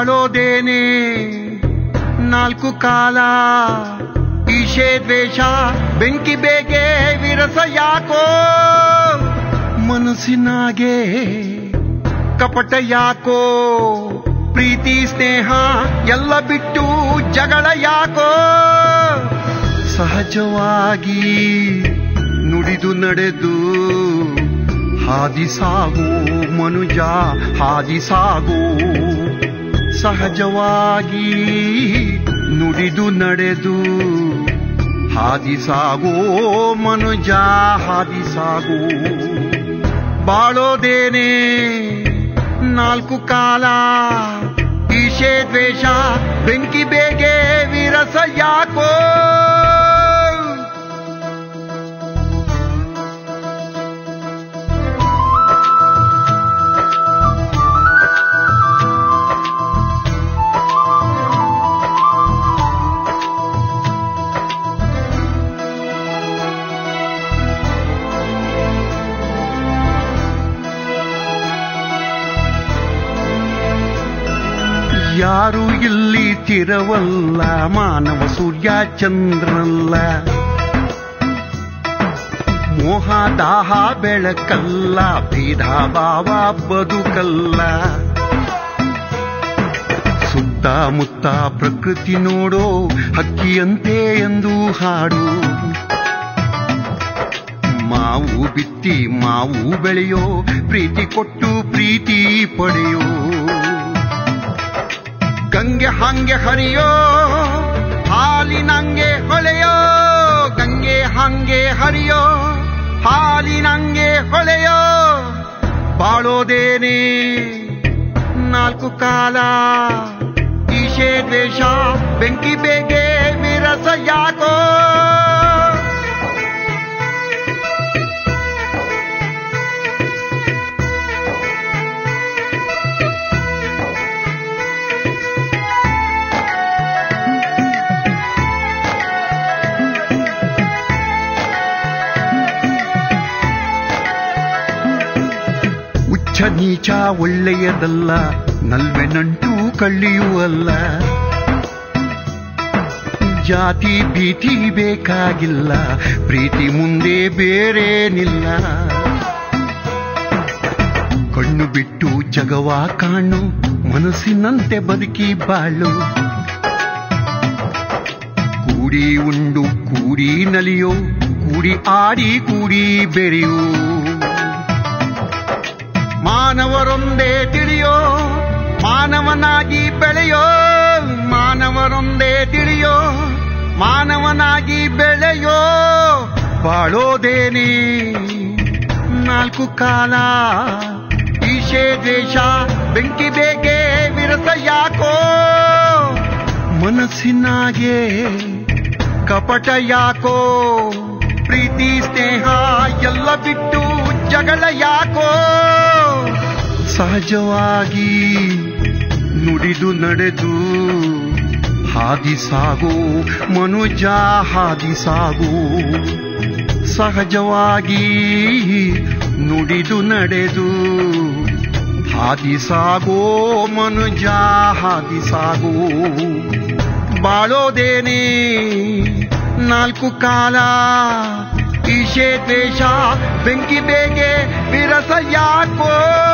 ಬಾಳೋದೇನೆ ನಾಲ್ಕು ಕಾಲ ಈಶೆ ದ್ವೇಷ ಬೆಂಕಿ ಬೇಗೆ ವಿರಸ ಯಾಕೋ ಮನಸ್ಸಿನಾಗೆ ಕಪಟ ಯಾಕೋ ಪ್ರೀತಿ ಸ್ನೇಹ ಎಲ್ಲ ಬಿಟ್ಟು ಜಗಳ ಯಾಕೋ ಸಹಜವಾಗಿ ನುಡಿದು ನಡೆದು ಹಾದಿ ಸಾಗು ಮನುಜ ಹಾದಿ ಸಾಗು ಸಹಜವಾಗಿ ನುಡಿದು ನಡೆದು ಹಾದಿ ಸಾಗೋ ಮನುಜ ಹಾದಿ ಸಾಗು ಬಾಳೋದೇನೆ ನಾಲ್ಕು ಕಾಲ ಈಶೆ ದ್ವೇಷ ಬೆಂಕಿ ಬೇಗೆ ವಿರಸ ಯಾಕೋ ಯಾರು ಇಲ್ಲಿ ತಿರವಲ್ಲ ಮಾನವ ಸೂರ್ಯ ಚಂದ್ರಲ್ಲ ಮೋಹ ದಾಹ ಬೆಳಕಲ್ಲ ಭೇದ ಭಾವ ಬದುಕಲ್ಲ ಸುತ್ತಮುತ್ತ ಪ್ರಕೃತಿ ನೋಡೋ ಹಕ್ಕಿಯಂತೆ ಎಂದು ಹಾಡು ಮಾವು ಬಿತ್ತಿ ಮಾವು ಬೆಳೆಯೋ ಪ್ರೀತಿ ಕೊಟ್ಟು ಪ್ರೀತಿ ಪಡೆಯೋ ಗಂಗೆ ಹಂಗೆ ಹರಿಯೋ ಹಾಲಿನಂಗೆ ಹೊಳೆಯೋ ಗಂಗೆ ಹಂಗೆ ಹರಿಯೋ ಹಾಲಿನಂಗೆ ಹೊಳೆಯೋ ಬಾಳೋದೇನೆ ನಾಲ್ಕು ಕಾಲ ಈಶೆ ದ್ವೇಷ ಬೆಂಕಿ ಬೇಗೆ ವಿರಸ ಯಾಕೋ ಉಚ್ಚ ನೀಚ ಒಳ್ಳೆಯದಲ್ಲ ನಲ್ವೆ ನಂಟು ಕಳ್ಳಿಯೂ ಅಲ್ಲ ಜಾತಿ ಭೀತಿ ಬೇಕಾಗಿಲ್ಲ ಪ್ರೀತಿ ಮುಂದೆ ಬೇರೇನಿಲ್ಲ ಕಣ್ಣು ಬಿಟ್ಟು ಜಗವ ಕಾಣು ಮನಸ್ಸಿನಂತೆ ಬದುಕಿ ಬಾಳು ಕೂಡಿ ಉಂಡು ಕೂಡಿ ನಲಿಯೋ ಕೂಡಿ ಆಡಿ ಕೂಡಿ ಬೆರೆಯೋ ಮಾನವರೊಂದೇ ತಿಳಿಯೋ ಮಾನವನಾಗಿ ಬೆಳೆಯೋ ಮಾನವರೊಂದೇ ತಿಳಿಯೋ ಮಾನವನಾಗಿ ಬೆಳೆಯೋ ಬಾಳೋದೇನೆ ನಾಲ್ಕು ಕಾಲ ಈಶೆ ದ್ವೇಷ ಬೆಂಕಿ ಬೇಗೆ ವಿರಸ ಯಾಕೋ ಮನಸ್ಸಿನಾಗೆ ಕಪಟ ಯಾಕೋ ಪ್ರೀತಿ ಸ್ನೇಹ ಎಲ್ಲ ಬಿಟ್ಟು ಜಗಳ ಯಾಕೋ ಸಹಜವಾಗಿ ನುಡಿದು ನಡೆದು ಹಾದಿ ಸಾಗು ಮನುಜ ಹಾದಿ ಸಾಗು ಸಹಜವಾಗಿ ನುಡಿದು ನಡೆದು ಹಾದಿ ಸಾಗೋ ಮನುಜ ಹಾದಿ ಸಾಗು ಬಾಳೋದೇನೆ ನಾಲ್ಕು ಕಾಲ ಈಶೆ ದ್ವೇಷ ಬೆಂಕಿ ಬೇಗೆ ವಿರಸ ಯಾಕೋ